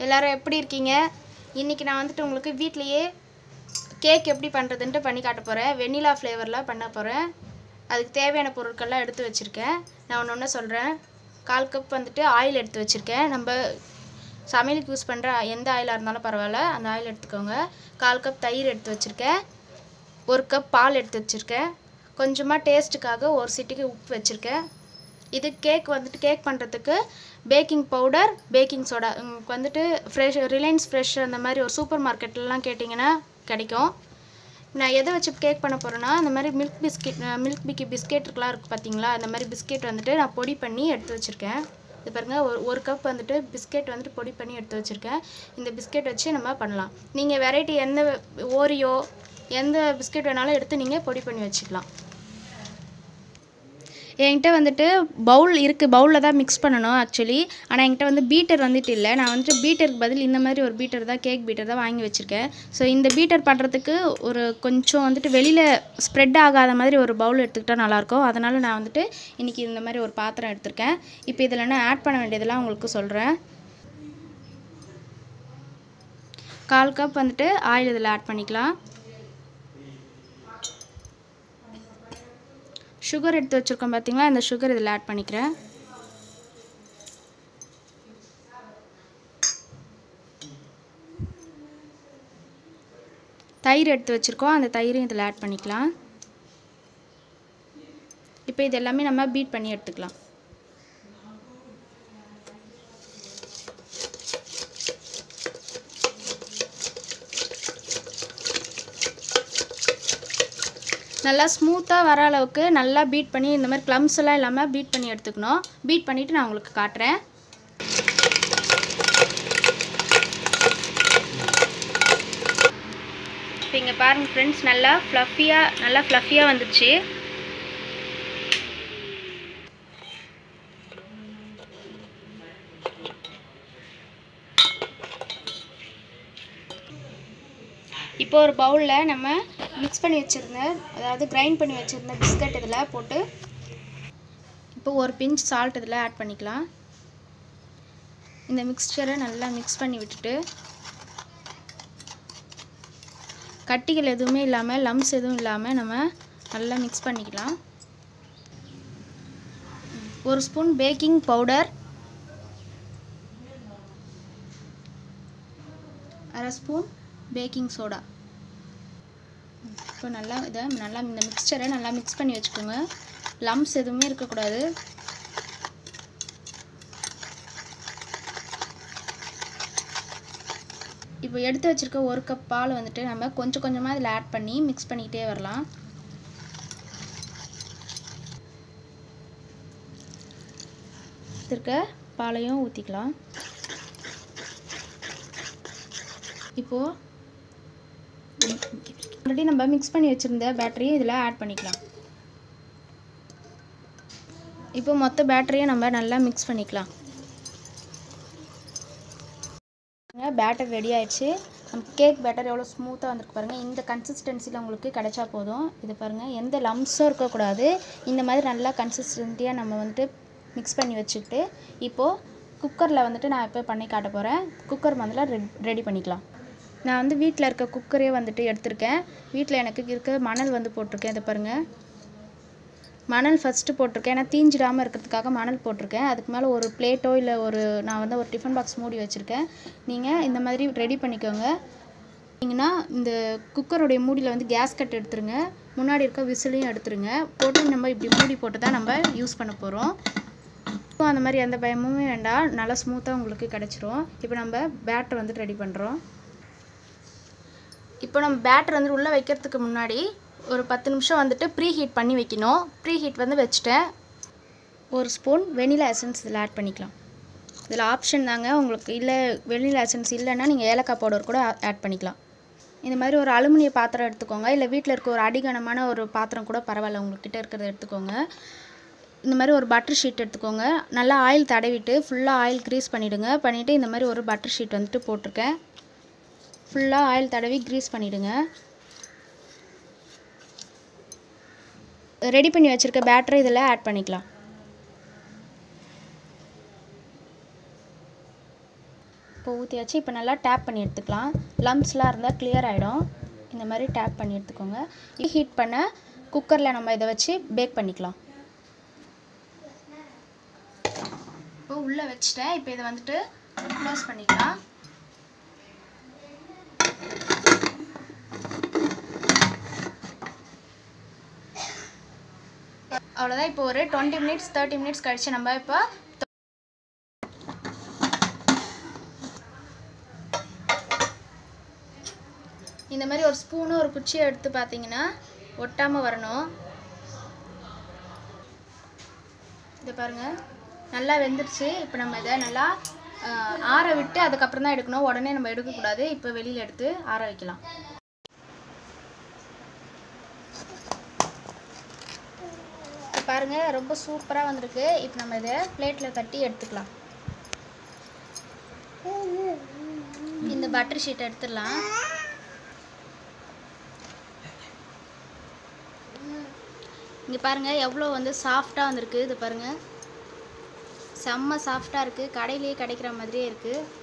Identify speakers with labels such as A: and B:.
A: எல்லாரும் எப்படி இருக்கீங்க இன்றைக்கி நான் வந்துட்டு உங்களுக்கு வீட்லேயே கேக் எப்படி பண்ணுறதுன்ட்டு பண்ணி காட்ட போகிறேன் வெண்ணிலா ஃப்ளேவரில் பண்ண போகிறேன் அதுக்கு தேவையான பொருட்கள்லாம் எடுத்து வச்சுருக்கேன் நான் ஒன்று ஒன்று சொல்கிறேன் கால் கப் வந்துட்டு ஆயில் எடுத்து வச்சுருக்கேன் நம்ம சமையலுக்கு யூஸ் பண்ணுற எந்த ஆயிலாக இருந்தாலும் பரவாயில்ல அந்த ஆயில் எடுத்துக்கோங்க கால் கப் தயிர் எடுத்து வச்சுருக்கேன் ஒரு கப் பால் எடுத்து வச்சுருக்கேன் கொஞ்சமாக டேஸ்ட்டுக்காக ஒரு சிட்டிக்கு உப்பு வச்சுருக்கேன் இது கேக் வந்துட்டு கேக் பண்ணுறதுக்கு பேக்கிங் பவுடர் பேக்கிங் சோடா உங்களுக்கு வந்துட்டு ஃப்ரெஷ் ரிலையன்ஸ் ஃப்ரெஷ் அந்த மாதிரி ஒரு சூப்பர் மார்க்கெட்லலாம் கேட்டிங்கன்னா கிடைக்கும் நான் எதை வச்சு கேக் பண்ண போகிறேன்னா இந்த மாதிரி மில்க் பிஸ்கெட் மில்க் பிக்கி பிஸ்கெட்டுக்கெலாம் இருக்குது பார்த்தீங்களா அந்த மாதிரி பிஸ்கெட் வந்துட்டு நான் பொடி பண்ணி எடுத்து வச்சுருக்கேன் இது பாருங்கள் ஒரு ஒரு கப் வந்துட்டு பிஸ்கெட் வந்துட்டு பொடி பண்ணி எடுத்து வச்சுருக்கேன் இந்த பிஸ்கெட் வச்சு நம்ம பண்ணலாம் நீங்கள் வெரைட்டி எந்த ஓரியோ எந்த பிஸ்கெட் வேணாலும் எடுத்து நீங்கள் பொடி பண்ணி வச்சுக்கலாம் என்கிட்ட வந்துட்டு பவுல் இருக்குது பவுலில் தான் மிக்ஸ் பண்ணணும் ஆக்சுவலி ஆனால் என்கிட்ட வந்து பீட்டர் வந்துட்டு இல்லை நான் வந்துட்டு பீட்டருக்கு பதில் இந்த மாதிரி ஒரு பீட்டர் தான் கேக் பீட்டர் தான் வாங்கி வச்சுருக்கேன் ஸோ இந்த பீட்டர் பண்ணுறதுக்கு ஒரு கொஞ்சம் வந்துட்டு வெளியில் ஸ்ப்ரெட் ஆகாத மாதிரி ஒரு பவுல் எடுத்துக்கிட்டால் நல்லாயிருக்கும் அதனால் நான் வந்துட்டு இன்றைக்கி இந்த மாதிரி ஒரு பாத்திரம் எடுத்திருக்கேன் இப்போ இதில் நான் ஆட் பண்ண வேண்டியதெல்லாம் உங்களுக்கு சொல்கிறேன் கால் கப் வந்துட்டு ஆயில் இதில் ஆட் பண்ணிக்கலாம் சுகர் எடுத்து வச்சுருக்கோம் பார்த்தீங்களா இந்த சுகர் இதில் ஆட் பண்ணிக்கிறேன் தயிர் எடுத்து வச்சுருக்கோம் அந்த தயிரையும் இதில் ஆட் பண்ணிக்கலாம் இப்போ இது எல்லாமே நம்ம பீட் பண்ணி எடுத்துக்கலாம் நல்லா ஸ்மூத்தாக வர அளவுக்கு நல்லா பீட் பண்ணி இந்த மாதிரி க்ளம்ஸ் எல்லாம் இல்லாமல் பீட் பண்ணி எடுத்துக்கணும் பீட் பண்ணிவிட்டு நான் உங்களுக்கு காட்டுறேன் இப்போ இங்கே பாருங்கள் ஃப்ரெண்ட்ஸ் நல்லா ஃப்ளஃபியாக நல்லா ஃப்ளஃபியாக வந்துச்சு இப்போ ஒரு பவுலில் நம்ம மிக்ஸ் பண்ணி வச்சுருந்த அதாவது கிரைண்ட் பண்ணி வச்சுருந்த பிஸ்கட் இதில் போட்டு இப்போ ஒரு பிஞ்ச் சால்ட் இதில் ஆட் பண்ணிக்கலாம் இந்த மிக்ஸ்சரை நல்லா மிக்ஸ் பண்ணி விட்டுட்டு கட்டிகள் எதுவுமே இல்லாமல் லம்ஸ் எதுவும் இல்லாமல் நம்ம நல்லா மிக்ஸ் பண்ணிக்கலாம் ஒரு ஸ்பூன் பேக்கிங் பவுடர் அரை ஸ்பூன் பேக்கிங் சோடா இப்போ நல்லா இதை நல்லா இந்த மிக்சரை நல்லா மிக்ஸ் பண்ணி வச்சுக்கோங்க லம்ஸ் எதுவுமே இருக்கக்கூடாது இப்போ எடுத்து வச்சுருக்க ஒரு கப் பால் வந்துட்டு நம்ம கொஞ்சம் கொஞ்சமாக இதில் ஆட் பண்ணி மிக்ஸ் பண்ணிக்கிட்டே வரலாம் இருக்க பாலையும் ஊற்றிக்கலாம் இப்போது ஆல்ரெடி நம்ம மிக்ஸ் பண்ணி வச்சுருந்த பேட்டரியை இதில் ஆட் பண்ணிக்கலாம் இப்போ மொத்த பேட்டரியை நம்ம நல்லா மிக்ஸ் பண்ணிக்கலாம் பேட்டர் ரெடி ஆயிடுச்சு நம்ம கேக் பேட்டர் எவ்வளோ ஸ்மூத்தாக வந்திருக்கு பாருங்கள் இந்த கன்சிஸ்டன்சியில் உங்களுக்கு கிடைச்சா போதும் இது பாருங்கள் எந்த லம்ஸும் இருக்கக்கூடாது இந்த மாதிரி நல்லா கன்சிஸ்டன்ட்டியாக நம்ம வந்துட்டு மிக்ஸ் பண்ணி வச்சுக்கிட்டு இப்போது குக்கரில் வந்துட்டு நான் இப்போ பண்ணி காட்ட போகிறேன் குக்கர் முதல்ல ரெடி பண்ணிக்கலாம் நான் வந்து வீட்டில் இருக்க குக்கரே வந்துட்டு எடுத்திருக்கேன் வீட்டில் எனக்கு இருக்க மணல் வந்து போட்டிருக்கேன் இதை பாருங்கள் மணல் ஃபஸ்ட்டு போட்டிருக்கேன் ஏன்னா தீஞ்சிடாமல் இருக்கிறதுக்காக மணல் போட்டிருக்கேன் அதுக்கு மேலே ஒரு பிளேட்டோ இல்லை ஒரு நான் வந்து ஒரு டிஃபன் பாக்ஸ் மூடி வச்சுருக்கேன் நீங்கள் இந்த மாதிரி ரெடி பண்ணிக்கோங்க பார்த்தீங்கன்னா இந்த குக்கருடைய மூடியில் வந்து கேஸ் கட் எடுத்துருங்க முன்னாடி இருக்க விசிலையும் எடுத்துருங்க போட்டு நம்ம இப்படி மூடி போட்டு தான் நம்ம யூஸ் பண்ண போகிறோம் அந்த மாதிரி எந்த பயமுமே வேண்டாம் நல்லா ஸ்மூத்தாக உங்களுக்கு கிடச்சிரும் இப்போ நம்ம பேட்டர் வந்துட்டு ரெடி பண்ணுறோம் இப்போ நம்ம பேட்டர் வந்து உள்ளே வைக்கிறதுக்கு முன்னாடி ஒரு பத்து நிமிஷம் வந்துட்டு ப்ரீ ஹீட் பண்ணி வைக்கணும் ப்ரீ ஹீட் வந்து வச்சுட்டேன் ஒரு ஸ்பூன் வெனிலா எசன்ஸ் இதில் ஆட் பண்ணிக்கலாம் இதில் ஆப்ஷன் தாங்க உங்களுக்கு இல்லை வெனிலா எசன்ஸ் இல்லைன்னா நீங்கள் ஏலக்காய் பவுடர் கூட ஆட் பண்ணிக்கலாம் இந்த மாதிரி ஒரு அலுமினிய பாத்திரம் எடுத்துக்கோங்க இல்லை வீட்டில் இருக்க ஒரு அடிகனமான ஒரு பாத்திரம் கூட பரவாயில்ல உங்கள்கிட்ட இருக்கிறத எடுத்துக்கோங்க இந்த மாதிரி ஒரு பட்டர் ஷீட் எடுத்துக்கோங்க நல்லா ஆயில் தடவிட்டு ஃபுல்லாக ஆயில் க்ரீஸ் பண்ணிவிடுங்க பண்ணிவிட்டு இந்த மாதிரி ஒரு பட்டர் ஷீட் வந்துட்டு போட்டிருக்கேன் ஃபுல்லாக ஆயில் தடவி க்ரீஸ் பண்ணிவிடுங்க ரெடி பண்ணி வச்சுருக்க பேட்டரை இதில் ஆட் பண்ணிக்கலாம் இப்போ ஊற்றி ஊற்றியாச்சு இப்போ நல்லா டேப் பண்ணி எடுத்துக்கலாம் லம்ஸ்லாம் இருந்தால் clear ஆகிடும் இந்த மாதிரி டேப் பண்ணி எடுத்துக்கோங்க ஹீட் பண்ண குக்கரில் நம்ம இதை வச்சு பேக் பண்ணிக்கலாம் இப்போ உள்ளே வச்சுட்டேன் இப்போ இதை வந்துட்டு க்ளோஸ் பண்ணிக்கலாம் அவ்வளோதான் இப்போ ஒரு டுவெண்ட்டி மினிட்ஸ் தேர்ட்டி மினிட்ஸ் கழிச்சு நம்ம இப்போ இந்த மாதிரி ஒரு ஸ்பூனும் ஒரு குச்சியை எடுத்து பார்த்தீங்கன்னா ஒட்டாமல் வரணும் இதை பாருங்கள் நல்லா வெந்துருச்சு இப்போ நம்ம இதை நல்லா ஆஹ், ஆற விட்டு அதுக்கப்புறம் தான் எடுக்கணும் உடனே நம்ம எடுக்கக்கூடாது இப்போ வெளியில் எடுத்து ஆற வைக்கலாம் இப்போ பாருங்கள் ரொம்ப சூப்பராக வந்திருக்கு இப்போ நம்ம இதை பிளேட்டில் தட்டி எடுத்துக்கலாம் இந்த பட்டர் ஷீட் எடுத்துடலாம் இங்கே பாருங்கள் எவ்வளோ வந்து சாஃப்டாக வந்திருக்கு இது பாருங்கள் செம்ம சாஃப்டாக இருக்குது கடையிலேயே கிடைக்கிற மாதிரியே இருக்குது